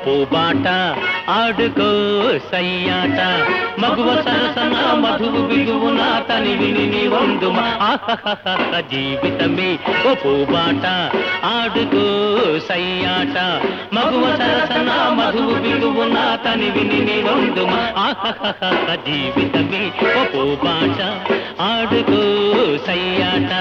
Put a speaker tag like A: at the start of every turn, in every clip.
A: పూబాట ఆడుకో సయ్యాట మగువ సరసన మధువు బిగువున తని విని నీ వందుమ ఆహహహ జీవితమే ఓ పూబాట ఆడుకో సయ్యాట మగువ సరసన మధువు బిగువున తని విని నీ వందుమ ఆహహహ జీవితమే ఓ పూబాట ఆడుకో సయ్యాట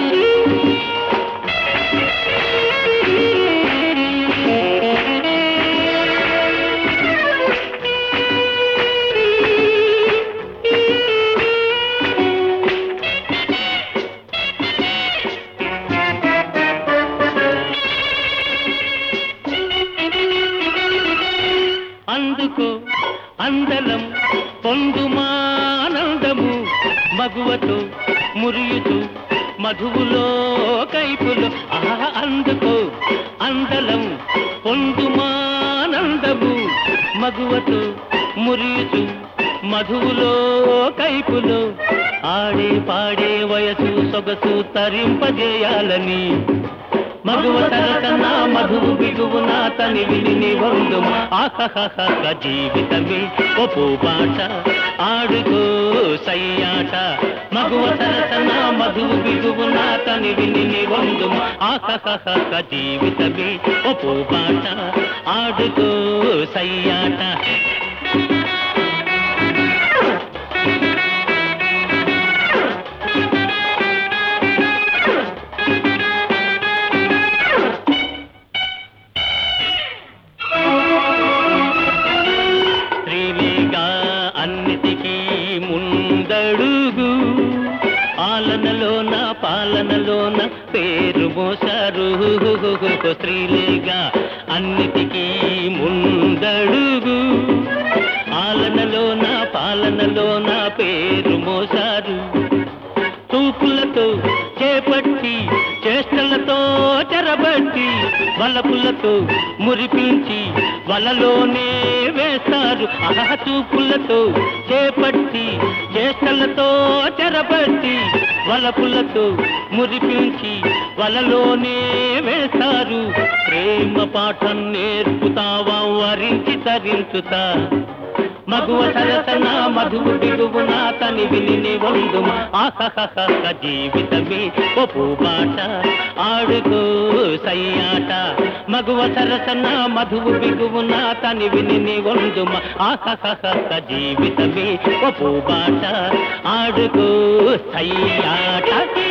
A: అందుకో అందలం పొందుమానందము మగువతో మురియుతూ మధువులో కైపులు ఆహ అందుకో అందలం పొందుమానందము మగువతో మురియుచు మధువులో కైపులో ఆడే పాడే వయసు సొగసు తరింపజేయాలని మగువ తరతన మధువు బిగువున తని విని వందుమ ఆహహహ జీవితమే ఒప్పు బాట ఆడుకో సయ్యాట మగువ తరతన మధువు బిగువున తని విని వందుమ ఆహహహ జీవితమే ఒప్పు బాట ఆడుకో సయ్యాట స్త్రీలేగా అన్నిటికీ ముందడుగు ఆలనలోన పాలనలోన పేరు మోసారు స్త్రీలేగా అన్నిటికీ ముందడుగు ఆలనలోన పాలనలోన పేరు మోసారు తూపులతో చేపట్టి చేష్టలతో చెరబట్టి వలపులతో మురిపించి వలలోనే వేస్తారు ఆహ తూపులతో చేపట్టి చేష్టలతో చెరబట్టి వలపులతో మురిపించి వలలోనే వేస్తారు ప్రేమ పాఠం నేర్పుతావా వరించి తరించుతా మగువ సరసన మధువు బిగువున తని విని వందుమ ఆహహహ జీవితమే ఒప్పు బాట ఆడుకో సయ్యాట మగువ సరసన మధువు బిగువున తని విని వందుమ ఆహహహ జీవితమే ఒప్పు బాట ఆడుకో సయ్యాట